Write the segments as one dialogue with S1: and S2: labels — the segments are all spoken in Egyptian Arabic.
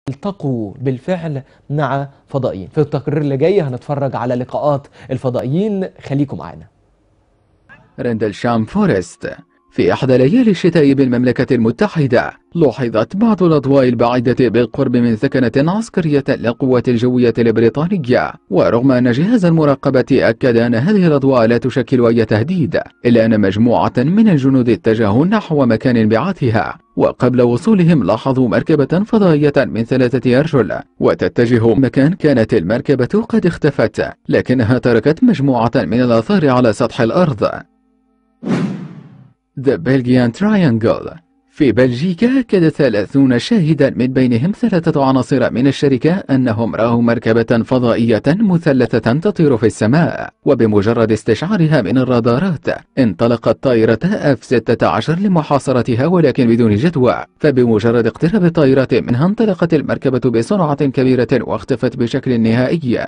S1: التقوا بالفعل مع فضائيين في التقرير اللي جاي هنتفرج على لقاءات الفضائيين خليكم معانا
S2: رندلشام فورست في إحدى ليالي الشتاء بالمملكة المتحدة لوحظت بعض الأضواء البعيدة بالقرب من ثكنة عسكرية للقوات الجوية البريطانية ورغم أن جهاز المراقبة أكد أن هذه الأضواء لا تشكل أي تهديد إلا أن مجموعة من الجنود اتجهوا نحو مكان انبعاثها وقبل وصولهم لاحظوا مركبة فضائية من ثلاثة أرجل وتتجه مكان كانت المركبة قد اختفت لكنها تركت مجموعة من الآثار على سطح الأرض The Belgian Triangle في بلجيكا أكد ثلاثون شاهدا من بينهم ثلاثة عناصر من الشركة أنهم رأوا مركبة فضائية مثلثة تطير في السماء وبمجرد استشعارها من الرادارات انطلقت طائرة F-16 لمحاصرتها ولكن بدون جدوى فبمجرد اقتراب الطائرة منها انطلقت المركبة بسرعة كبيرة واختفت بشكل نهائي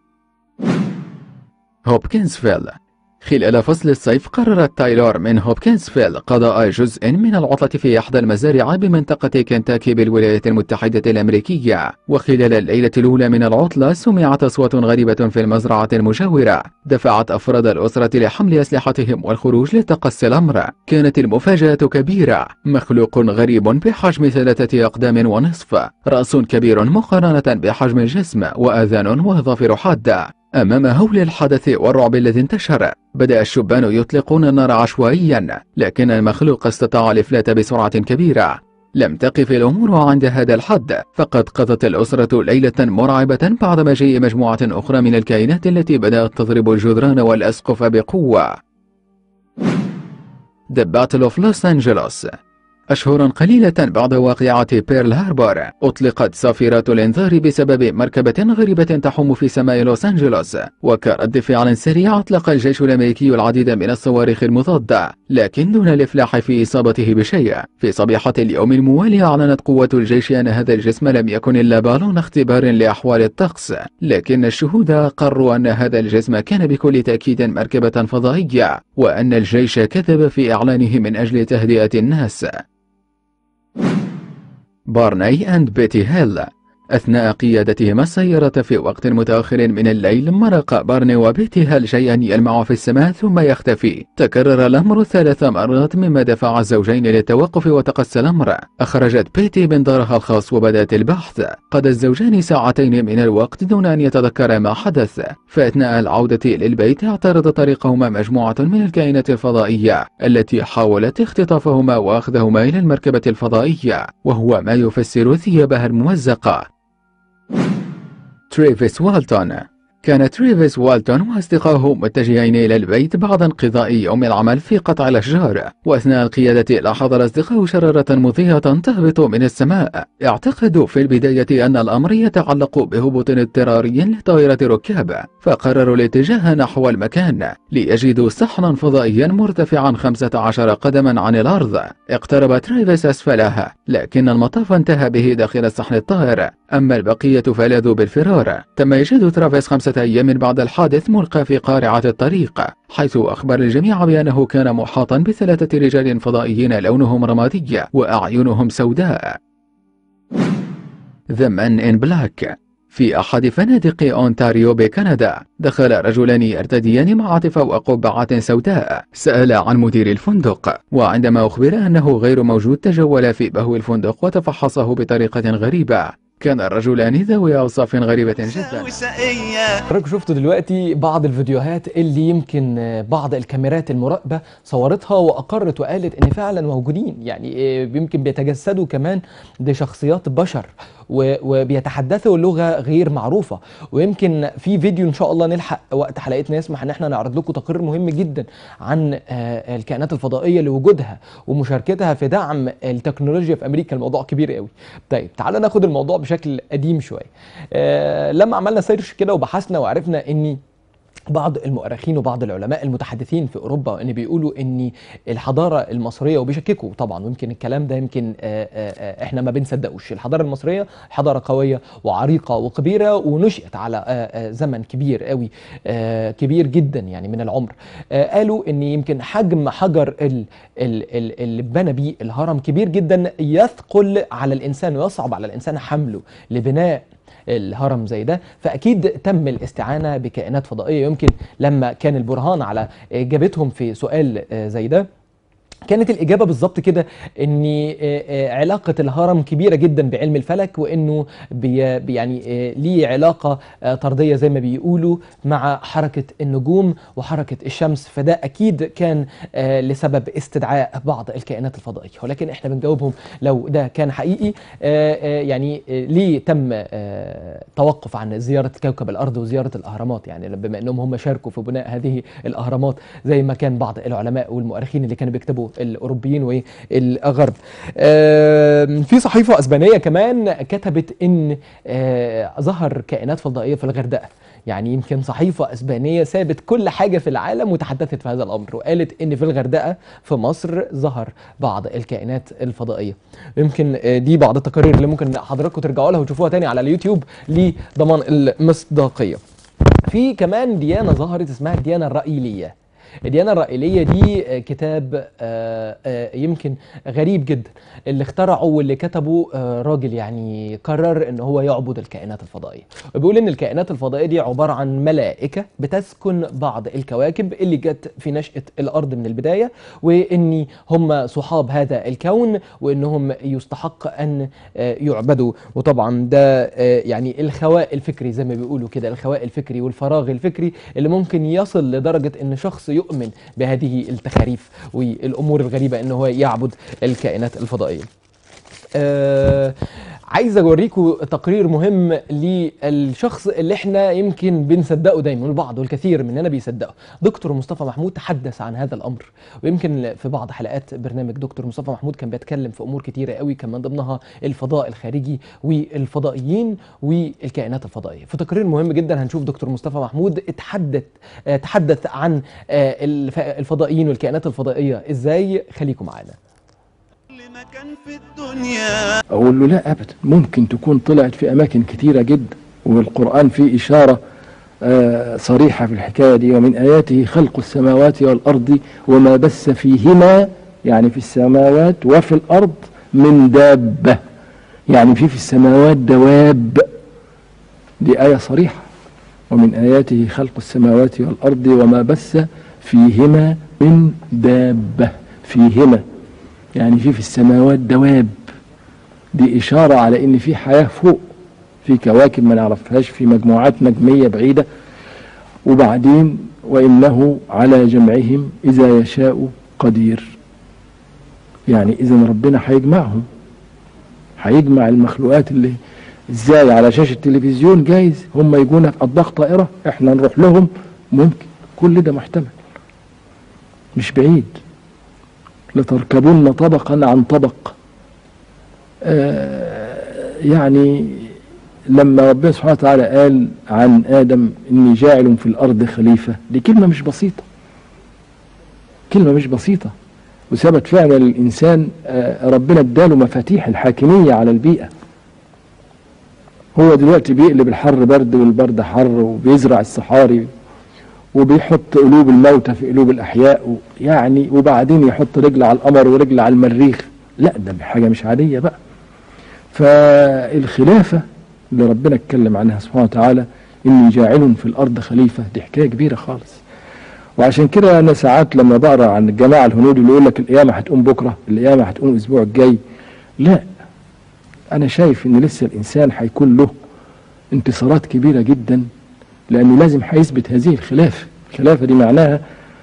S2: هوبكنسفيل خلال فصل الصيف قررت تايلور من هوبكنسفيل قضاء جزء من العطلة في إحدى المزارع بمنطقة كنتاكي بالولايات المتحدة الأمريكية وخلال الليلة الأولى من العطلة سمعت أصوات غريبة في المزرعة المجاورة دفعت أفراد الأسرة لحمل أسلحتهم والخروج لتقصي الأمر كانت المفاجأة كبيرة مخلوق غريب بحجم ثلاثة أقدام ونصف رأس كبير مقارنة بحجم الجسم وآذان وظافر حادة أمام هول الحدث والرعب الذي انتشر بدأ الشبان يطلقون النار عشوائيا لكن المخلوق استطاع الإفلات بسرعة كبيرة لم تقف الأمور عند هذا الحد فقد قضت الأسرة ليلة مرعبة بعد مجيء مجموعة أخرى من الكائنات التي بدأت تضرب الجدران والأسقف بقوة The Battle of Los Angeles أشهر قليلة بعد واقعة بيرل هاربور أطلقت صافرات الإنذار بسبب مركبة غريبة تحوم في سماء لوس أنجلوس وكرد فعل سريع أطلق الجيش الأمريكي العديد من الصواريخ المضادة لكن دون الإفلاح في إصابته بشيء في صبيحة اليوم الموالي أعلنت قوة الجيش أن هذا الجسم لم يكن إلا بالون اختبار لأحوال الطقس لكن الشهود أقروا أن هذا الجسم كان بكل تأكيد مركبة فضائية وأن الجيش كذب في إعلانه من أجل تهدئة الناس بارني أند بيتي هيل أثناء قيادتهما السيارة في وقت متأخر من الليل مرق بارني وبيتي هيل شيئا يلمع في السماء ثم يختفي تكرر الأمر ثلاث مرات مما دفع الزوجين للتوقف وتقصى الأمر أخرجت بيتي بندارها الخاص وبدأت البحث قضى الزوجان ساعتين من الوقت دون أن يتذكرا ما حدث فأثناء العودة للبيت اعترض طريقهما مجموعة من الكائنات الفضائية التي حاولت اختطافهما وأخذهما إلى المركبة الفضائية وهو ما يفسر ثيابها الممزقة تريفيس والتون كان تريفيس والتون وأصدقائه متجهين إلى البيت بعد انقضاء يوم العمل في قطع الأشجار وأثناء القيادة لاحظ الأصدقاء شرارة مضيئة تهبط من السماء اعتقدوا في البداية أن الأمر يتعلق بهبوط اضطراري لطائرة ركاب فقرروا الاتجاه نحو المكان ليجدوا صحنا فضائيا مرتفعا 15 قدما عن الأرض اقترب تريفيس أسفلها لكن المطاف انتهى به داخل الصحن الطائر أما البقية فلاذوا بالفرار تم إيجاد ترافيس خمسة أيام بعد الحادث ملقى في قارعة الطريق حيث أخبر الجميع بأنه كان محاطا بثلاثة رجال فضائيين لونهم رمادي وأعينهم سوداء The Man in Black في أحد فنادق أونتاريو بكندا دخل رجلان يرتديان معاطف وقبعات سوداء سأل عن مدير الفندق وعندما أخبر أنه غير موجود تجول في بهو الفندق وتفحصه بطريقة غريبة كان الرجلان ذوي أوصاف غريبة جدا
S1: حضراتكم شفتوا دلوقتي بعض الفيديوهات اللي يمكن بعض الكاميرات المراقبة صورتها وأقرت وقالت إن فعلا موجودين يعني يمكن بيتجسدوا كمان لشخصيات بشر وبيتحدثوا لغة غير معروفة ويمكن في فيديو إن شاء الله نلحق وقت حلقتنا يسمح إن احنا نعرض لكم تقرير مهم جدا عن الكائنات الفضائية لوجودها ومشاركتها في دعم التكنولوجيا في أمريكا الموضوع كبير قوي طيب تعالى ناخد الموضوع بشكل قديم شويه آه لما عملنا سيرش كده وبحثنا وعرفنا ان بعض المؤرخين وبعض العلماء المتحدثين في اوروبا ان بيقولوا ان الحضاره المصريه وبيشككوا طبعا ويمكن الكلام ده يمكن آه، آه، آه، احنا ما بنصدقوش الحضاره المصريه حضاره قويه وعريقه وكبيره ونشئت على آه، آه، زمن كبير قوي آه، كبير جدا يعني من العمر آه، قالوا ان يمكن حجم حجر ال- ال- ال- اللي بنى بيه الهرم كبير جدا يثقل على الانسان ويصعب على الانسان حمله لبناء الهرم زي ده فاكيد تم الاستعانه بكائنات فضائيه يمكن لما كان البرهان على اجابتهم في سؤال آه، زي ده كانت الإجابة بالظبط كده إن آه، آه، علاقة الهرم كبيرة جدا بعلم الفلك وإنه بي بي- يعني آه، ليه علاقة آه، طردية زي ما بيقولوا مع حركة النجوم وحركة الشمس فده أكيد كان آه، لسبب استدعاء بعض الكائنات الفضائية ولكن إحنا بنجاوبهم لو ده كان حقيقي آه، آه، يعني آه، ليه تم آه، توقف عن زيارة كوكب الأرض وزيارة الأهرامات يعني بما أنهم هم شاركوا في بناء هذه الأهرامات زي ما كان بعض العلماء والمؤرخين اللي كانوا بيكتبوا الأوروبيين والغرب آم، في صحيفة أسبانية كمان كتبت إن آه، ظهر كائنات فضائية في الغردقة يعني يمكن صحيفة أسبانية سابت كل حاجة في العالم وتحدثت في هذا الأمر وقالت إن في الغردقة في مصر ظهر بعض الكائنات الفضائية يمكن آه، دي بعض التقارير اللي ممكن حضراتكم ترجعوا لها وتشوفوها تاني على اليوتيوب لضمان المصداقية في كمان ديانة ظهرت اسمها الديانة الرائيلية الديانة الرائيلية دي آه، كتاب آه، آه، يمكن غريب جدا اللي اخترعه واللي كتبه آه، راجل يعني قرر ان هو يعبد الكائنات الفضائية وبيقول ان الكائنات الفضائية دي عبارة عن ملائكة بتسكن بعض الكواكب اللي جت في نشأة الارض من البداية وان هم صحاب هذا الكون وانهم يستحق ان آه، يعبدوا وطبعا ده آه، يعني الخواء الفكري زي ما بيقولوا كده الخواء الفكري والفراغ الفكري اللي ممكن يصل لدرجة ان شخص يؤمن بهذه التخاريف والامور الغريبة ان هو يعبد الكائنات الفضائية آه عايز اوريكم تقرير مهم للشخص اللي احنا يمكن بنصدقه دايما البعض والكثير مننا بيصدقه دكتور مصطفى محمود تحدث عن هذا الامر ويمكن في بعض حلقات برنامج دكتور مصطفى محمود كان بيتكلم في امور كتيره قوي كان من ضمنها الفضاء الخارجي والفضائيين والكائنات الفضائيه في تقرير مهم جدا هنشوف دكتور مصطفى محمود اتحدث آه، تحدث عن آه، الف- الفضائيين والكائنات الفضائيه ازاي خليكم معانا
S3: كل مكان في الدنيا
S4: أقول له لا أبدا ممكن تكون طلعت في أماكن كثيرة جدا والقرآن فيه إشارة آه، صريحة في الحكاية دي ومن آياته خلق السماوات والأرض وما بث فيهما يعني في السماوات وفي الأرض من دابة يعني في في السماوات دواب دي آية صريحة ومن آياته خلق السماوات والأرض وما بث فيهما من دابة فيهما يعني في في السماوات دواب دي إشارة على إن في حياة فوق في كواكب ما نعرفهاش في مجموعات نجمية بعيدة وبعدين وإنه على جمعهم إذا يشاء قدير يعني إذا ربنا هيجمعهم هيجمع المخلوقات اللي ازاي على شاشة التلفزيون جايز هم يجونا في أطباق طائرة احنا نروح لهم ممكن كل ده محتمل مش بعيد لتركبن طبقا عن طبق آه يعني لما ربنا سبحانه وتعالى قال عن آدم إني جاعل في الأرض خليفة دي كلمة مش بسيطة كلمة مش بسيطة وثبت فعلا الإنسان آه ربنا اداله مفاتيح الحاكمية على البيئة هو دلوقتي بيقلب الحر برد والبرد حر وبيزرع الصحاري وبيحط قلوب الموتى في قلوب الأحياء يعني وبعدين يحط رجل على القمر ورجل على المريخ لا ده حاجة مش عادية بقى فالخلافة اللي ربنا اتكلم عنها سبحانه وتعالى إني جاعل في الأرض خليفة دي حكاية كبيرة خالص وعشان كده أنا ساعات لما بقرا عن الجماعة الهنود اللي يقول لك القيامة هتقوم بكرة القيامة هتقوم الأسبوع الجاي لا أنا شايف إن لسه الإنسان هيكون له انتصارات كبيرة جدا لأنه لازم هيثبت هذه الخلافة الخلافة دي معناها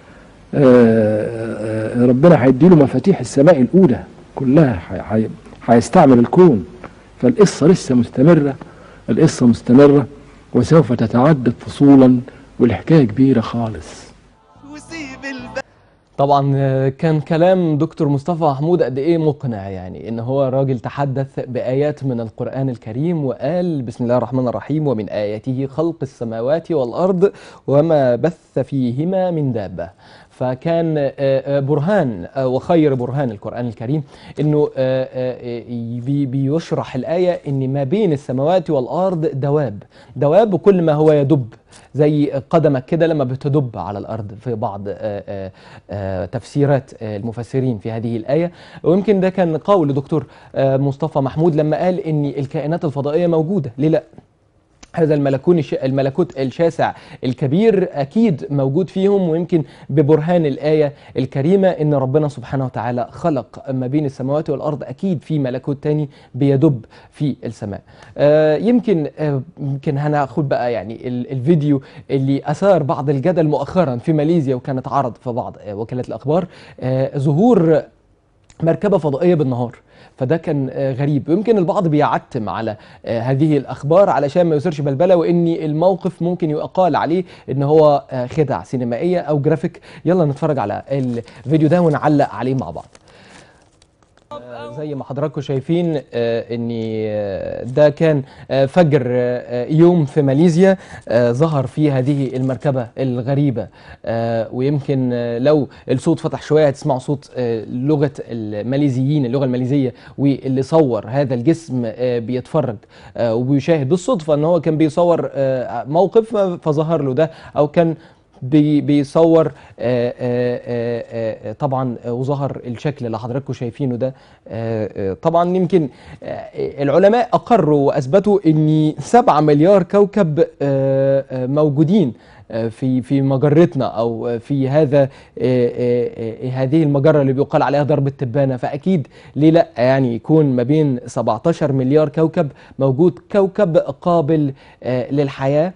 S4: آه، آه، ربنا هيديله مفاتيح السماء الأولى كلها هي- هي- هيستعمل الكون فالقصة لسه مستمرة القصة مستمرة وسوف تتعدد فصولا والحكاية كبيرة خالص
S3: وسيب البلد
S1: طبعا آه، كان كلام دكتور مصطفى محمود قد ايه مقنع يعني ان هو راجل تحدث بايات من القران الكريم وقال بسم الله الرحمن الرحيم ومن اياته خلق السماوات والارض وما بث فيهما من دابه فكان آه، آه، برهان آه، وخير برهان القران الكريم انه آه، آه، بي- بيشرح الايه ان ما بين السماوات والارض دواب دواب وكل ما هو يدب زي قدمك كده لما بتدب على الارض في بعض آه، آه، آه، تفسيرات آه، المفسرين في هذه الايه ويمكن ده كان قول دكتور آه، مصطفى محمود لما قال ان الكائنات الفضائيه موجوده ليه لا هذا الملكون الش... الملكوت الشاسع الكبير اكيد موجود فيهم ويمكن ببرهان الايه الكريمه ان ربنا سبحانه وتعالى خلق ما بين السماوات والارض اكيد في ملكوت تاني بيدب في السماء. آه يمكن آه يمكن هناخد بقى يعني ال... الفيديو اللي اثار بعض الجدل مؤخرا في ماليزيا وكانت عرض في بعض آه وكالات الاخبار آه ظهور مركبه فضائيه بالنهار فده كان آه، غريب ويمكن البعض بيعتم على آه، هذه الاخبار علشان ما يثيرش بلبله وان الموقف ممكن يقال عليه ان هو آه، خدع سينمائيه او جرافيك يلا نتفرج على الفيديو ده ونعلق عليه مع بعض آه، زي ما حضراتكم شايفين آه، ان آه، ده كان آه، فجر آه، يوم في ماليزيا آه، ظهر فيه هذه المركبه الغريبه آه، ويمكن آه، لو الصوت فتح شويه هتسمعوا صوت آه، لغه الماليزيين اللغه الماليزيه واللي صور هذا الجسم آه، بيتفرج آه، وبيشاهد بالصدفه ان هو كان بيصور آه، موقف فظهر له ده او كان بي بيصور آه، آه، آه، آه، طبعا آه، وظهر الشكل اللي حضراتكم شايفينه ده آه، آه، طبعا يمكن آه، العلماء اقروا واثبتوا ان 7 مليار كوكب آه، آه، موجودين آه، في في مجرتنا او في هذا آه، آه، آه، هذه المجره اللي بيقال عليها درب التبانه فاكيد ليه لا يعني يكون ما بين 17 مليار كوكب موجود كوكب قابل آه، للحياه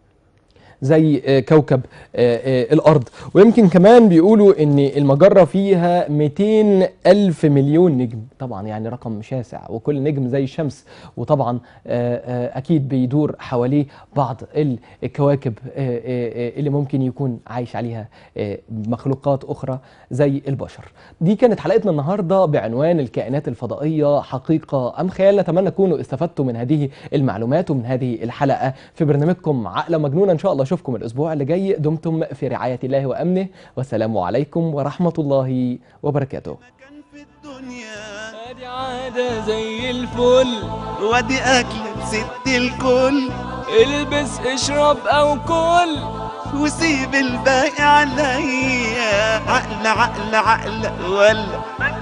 S1: زي آه، كوكب آه، آه، الأرض ويمكن كمان بيقولوا إن المجرة فيها 200 ألف مليون نجم طبعا يعني رقم شاسع وكل نجم زي الشمس وطبعا آه، آه، أكيد بيدور حواليه بعض ال- الكواكب آه، آه، آه، اللي ممكن يكون عايش عليها آه، مخلوقات أخرى زي البشر دي كانت حلقتنا النهاردة بعنوان الكائنات الفضائية حقيقة أم خيال نتمنى تكونوا استفدتوا من هذه المعلومات ومن هذه الحلقة في برنامجكم عقلة مجنونة إن شاء الله أشوفكم الأسبوع اللي جاي دمتم في رعاية الله وأمنه والسلام عليكم ورحمة الله وبركاته
S3: مكان في الدنيا
S5: ادي عادة زي الفل
S3: وادي اكل ست الكل
S5: البس اشرب او كل
S3: وسيب الباقي عليا عقل عقل عقل ولا